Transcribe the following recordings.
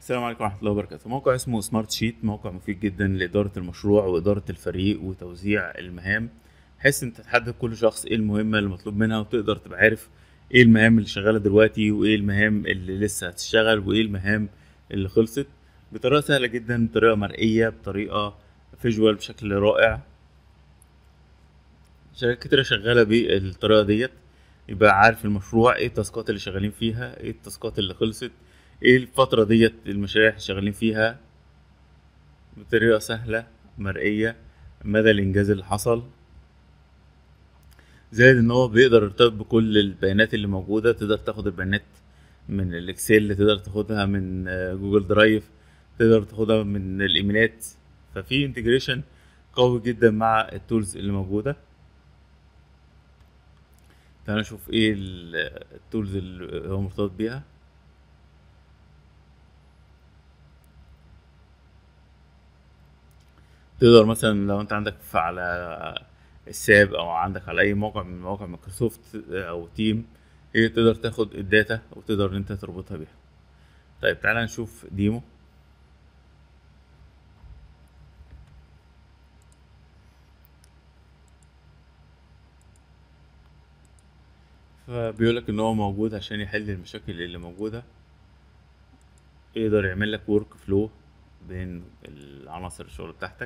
السلام عليكم ورحمة الله وبركاته موقع اسمه سمارت شيت موقع مفيد جدا لإدارة المشروع وإدارة الفريق وتوزيع المهام بحيث انت تحدد كل شخص ايه المهمة اللي مطلوب منها وتقدر تبقى عارف ايه المهام اللي شغالة دلوقتي وايه المهام اللي لسه هتشتغل وايه المهام اللي خلصت بطريقة سهلة جدا بطريقة مرئية بطريقة فيجوال بشكل رائع شركات كتيرة شغالة بالطريقة ديت يبقى عارف المشروع ايه التاسكات اللي شغالين فيها ايه التاسكات اللي خلصت ايه الفترة ديت المشاريع اللي شغالين فيها بطريقة سهلة مرئية مدى الإنجاز اللي حصل زائد إن هو بيقدر يرتبط بكل البيانات اللي موجودة تقدر تاخد البيانات من الإكسل تقدر تاخدها من آه، جوجل درايف تقدر تاخدها من الإيميلات ففي انتجريشن قوي جدا مع التولز اللي موجودة تعالى نشوف ايه ال- التولز اللي هو مرتبط بيها تقدر مثلا لو انت عندك ف- على الساب او عندك على اي موقع من مواقع مايكروسوفت او تيم هي تقدر تاخد الداتا وتقدر ان انت تربطها بيها طيب تعالى نشوف ديمو فبيقولك ان هو موجود عشان يحل المشاكل اللي موجودة يقدر يعمل لك ورك فلو بين العناصر الشغل بتاعتك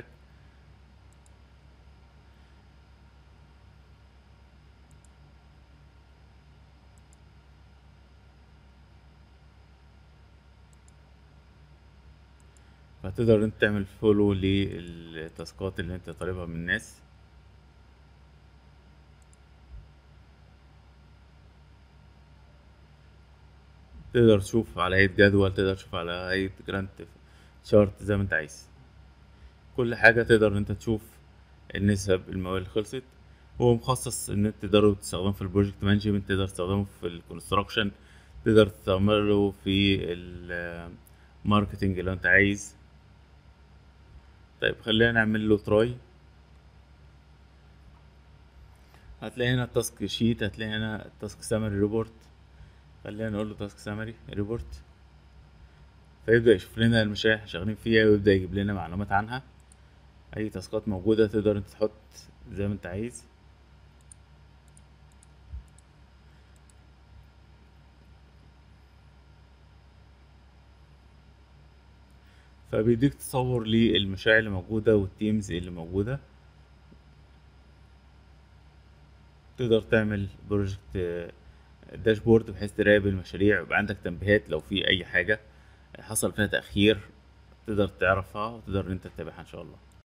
فتقدر انت تعمل فولو للتاسكات اللي انت طالبها من الناس تقدر تشوف على هيئة جدول تقدر تشوف على هيئة جرانت شارت زي ما انت عايز كل حاجة تقدر ان انت تشوف النسب المواد اللي خلصت هو مخصص ان انت تقدروا تستخدمه في البروجكت مانجمنت تقدر تستخدمه في الكونستراكشن تقدر تستعمله في الماركتنج لو انت عايز طيب خلينا نعمل له تراي هتلاقي هنا التاسك شيت هتلاقي هنا التاسك سامري ريبورت خلينا نقول له تاسك سامري ريبورت فيبدأ يشوف لنا المشاريع اللي شغالين فيها ويبدأ يجيب لنا معلومات عنها أي تاسكات موجودة تقدر انت تحط زي ما انت عايز فبيديك تصور للمشاريع اللي موجودة والتيمز اللي موجودة تقدر تعمل بروجكت داشبورد بحيث تراقب المشاريع ويبقى عندك تنبيهات لو في أي حاجة حصل فيها تأخير تقدر تعرفها وتقدر إن انت تتابعها إن شاء الله